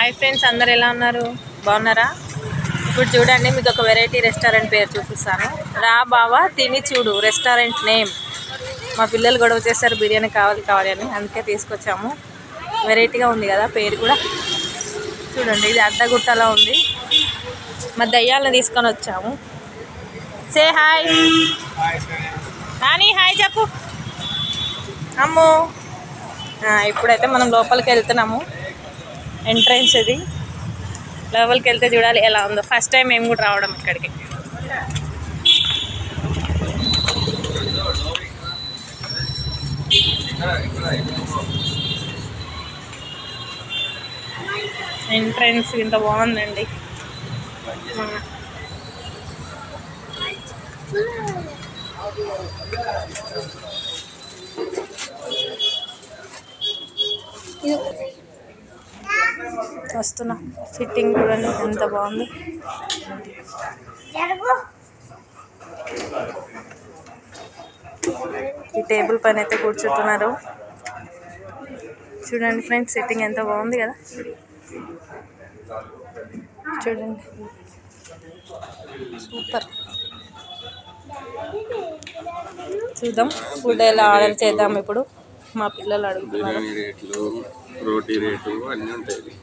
Hi friends అందరు ఎలా ఉన్నారు బాగున్నారా ఇప్పుడు చూడండి మీకు ఒక వెరైటీ రెస్టారెంట్ పేరు చూపిస్తాను రా బావా తిని చూడు రెస్టారెంట్ నేమ్ మా పిల్లలు గొడవ చేస్తారు బిర్యానీ కావాలి కావాలి అని అందుకే తీసుకొచ్చాము వెరైటీగా ఉంది కదా పేరు కూడా చూడండి ఇది అడ్డగుట్టలా ఉంది మా దయ్యాలను తీసుకొని వచ్చాము సే హాయ్ నాని హాయ్ చెప్పు అమ్మో ఆ, ఇప్పుడైతే మనం లోపలికి వెళ్తున్నాము ఎంట్రన్స్ ఇది లోపలికి వెళ్తే చూడాలి ఎలా ఉందో ఫస్ట్ టైం మేము కూడా రావడం ఇక్కడికి ఎంట్రన్స్ ఇంత బాగుందండి ఆ. వస్తున్నా సిట్టింగ్ చూడండి ఎంత బాగుంది ఈ టేబుల్ పైన అయితే కూర్చుంటున్నారు చూడండి ఫ్రెండ్స్ సిట్టింగ్ ఎంత బాగుంది కదా చూడండి సూపర్ చూద్దాం ఫుడ్ ఎలా ఆర్డర్ చేద్దాం ఇప్పుడు మా పిల్లలు అడుగుతున్నారు బిర్యానీ రేట్లు రోటీ రేటు అన్నీ ఉంటాయి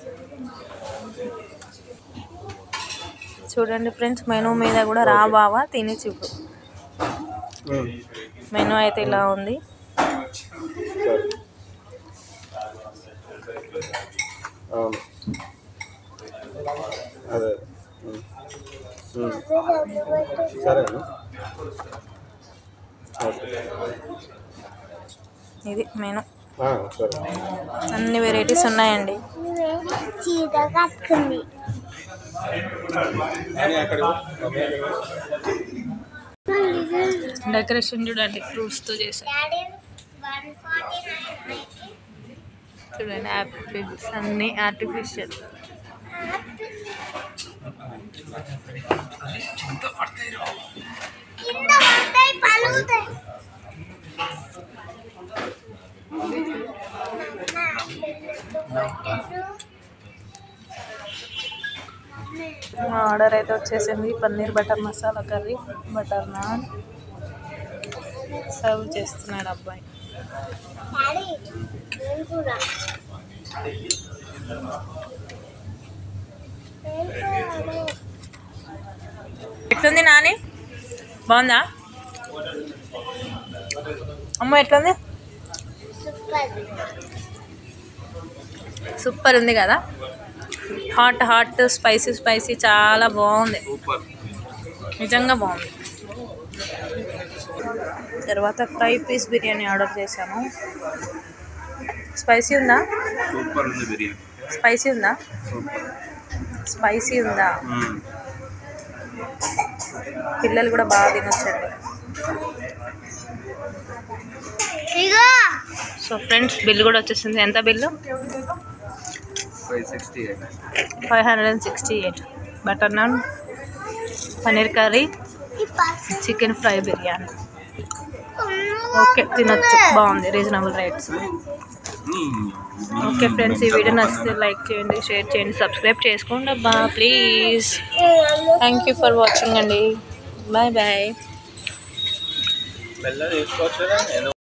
చూడండి ఫ్రెండ్స్ మెనూ మీద కూడా రా బావా తిని చూడు మెనూ అయితే ఇలా ఉంది అవును అదే ఉమ్. ఉమ్. సరేనా ఓకే. ఇది మెనూ ఆ, సరే అన్ని వెరైటీస్ ఉన్నాయండి చీర కట్టుకుంది అని అక్కడ డెకరేషన్ చూడండి ఫ్రూట్స్తో చేశారు డాడీ వన్ ఫార్టీ నైన్ చూడండి యాపిల్స్ అన్ని ఆర్టిఫిషియల్ కింద పడతాయి పలుగుతాయి ఆర్డర్ అయితే వచ్చేసింది paneer butter masala curry butter naan serve చేస్తున్నాడు అబ్బాయి డాడీ ఏం కూర ఏం కూర ఎట్లుంది నాని బాగుందా అమ్మ ఎట్లుంది సూపర్ సూపర్ ఉంది కదా హాట్ హాట్ స్పైసీ స్పైసీ చాలా బాగుంది సూపర్ నిజంగా బాగుంది తర్వాత ఫ్రై పీస్ బిర్యానీ ఆర్డర్ చేశాను స్పైసీ ఉందా సూపర్ ఉంది బిర్యానీ స్పైసీ ఉందా సూపర్ స్పైసీ ఉందా ఉమ్. పిల్లలు కూడా బాగా తినొచ్చండి ఇగో సో ఫ్రెండ్స్ బిల్ కూడా వచ్చేసింది ఎంత bill five sixty eight five hundred and sixty eight butter naan paneer curry ఈ పసుపు చికెన్ ఫ్రై బిర్యానీ ఓకే తినొచ్చు బాగుంది రీజనబుల్ రేట్స్ ఓకే ఫ్రెండ్స్ ఈ వీడియో నచ్చితే లైక్ చేయండి షేర్ చేయండి సబ్స్క్రైబ్ చేసుకోండి అబ్బా please thank you for watching అండి బాయ్ బాయ్ మెల్ల తీసుకోవచ్చు కదా